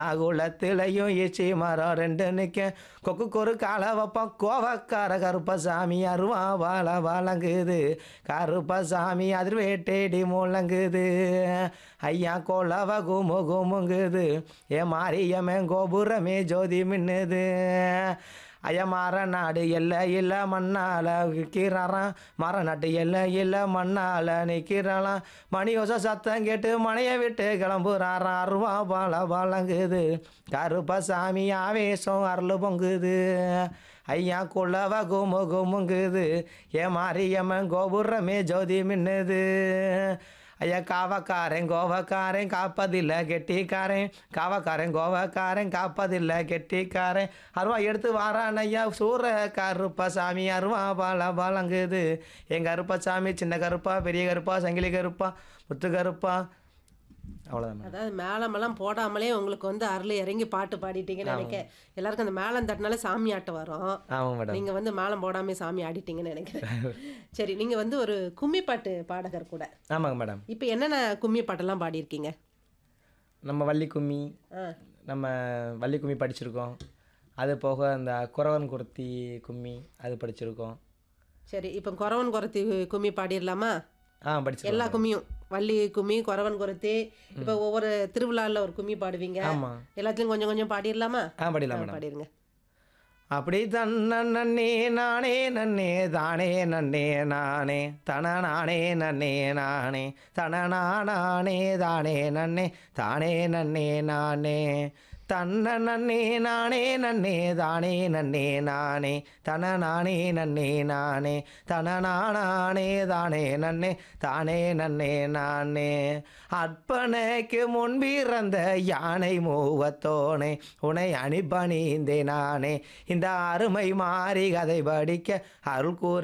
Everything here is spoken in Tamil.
அகுளத்திலையும் ஈச்சி மரம் ரெண்டு நிற்க கொக்கு ஒரு கால வைப்போம் கோவக்கார கருப்பசாமி அருவா வாழ வழங்குது கருப்பசாமி அதிர்வேட்டேடி முழங்குது ஐயா கொலவ குமு குமுங்குது ஏ மாரியமே கோபுரமே ஜோதி மின்னுது ஐயா மர நாடு எல்ல இல்ல மண்ணால நிற்கிறாராம் மர நாட்டு எல்ல இல்ல மண்ணால நிற்கிறாளாம் மணி ஓசை சத்தம் கேட்டு மனையை விட்டு கிளம்புறாராம் அருவா பால வழங்குது கருப்பசாமி ஆவேசம் அருள் பொங்குது ஐயா குள்ளவ குமு குமுங்குது ஏ மாரியம்மன் கோபுரமே ஜோதி மின்னுது ஐயா காவக்காரன் கோவக்காரன் காப்பதில்லை கெட்டிக்காரன் காவக்காரன் கோவக்காரன் காப்பதில்லை கெட்டிக்காரன் அருவா எடுத்து வாரான் ஐயா சூர கருப்பசாமி அருவா பால பாலங்குது என் கருப்பசாமி சின்ன கருப்பா பெரிய கருப்பா சங்கிலி கருப்பா முத்து கருப்பா அவ்வளோதான் அதாவது மேளமெல்லாம் போடாமலே உங்களுக்கு வந்து அருள் இறங்கி பாட்டு பாடிட்டீங்கன்னு நினைக்க எல்லாருக்கும் அந்த மேளம் தட்டினால சாமி ஆட்டம் வரும் ஆமாம் மேடம் நீங்க வந்து மேளம் போடாம சாமி ஆடிட்டீங்கன்னு நினைக்கிறேன் சரி நீங்க வந்து ஒரு கும்மி பாட்டு பாடகர் கூட ஆமாங்க மேடம் இப்போ என்னென்ன கும்மி பாட்டெல்லாம் பாடியிருக்கீங்க நம்ம வள்ளி கும்மி ஆ நம்ம வள்ளி கும்மி படிச்சிருக்கோம் அது போக அந்த குறவன் குர்த்தி கும்மி அது படிச்சிருக்கோம் சரி இப்போ குறவன் குறத்தி கும்மி பாடிடலாமா ஆ படிச்சிருக்கோம் எல்லா கும்மியும் வள்ளி கும்மி குறவன் குறத்தி இப்போ ஒவ்வொரு திருவிழாவில் ஒரு கும்மி பாடுவீங்க ஆமாம் எல்லாத்துலயும் கொஞ்சம் கொஞ்சம் பாடிடலாமா ஆ படிக்கலாம் ஆ, மேடம் பாடிருங்க அப்படி தன்ன நன்னே நானே நன்னே தானே நன்னே நானே தன நானே நன்னே நானே தன நானே தானே நன்னே தானே நன்னே நானே தன்ன நன்னே நானே நன்னே தானே நன்னே நானே தன நானே நன்னே நானே தன நானே தானே நன்னே தானே நன்னே நானே அற்பனைக்கு முன்பிறந்த யானை மூவத்தோனே உனை அணிபணிந்தே நானே இந்த அருமை மாறி கதை படிக்க அருள் கூறி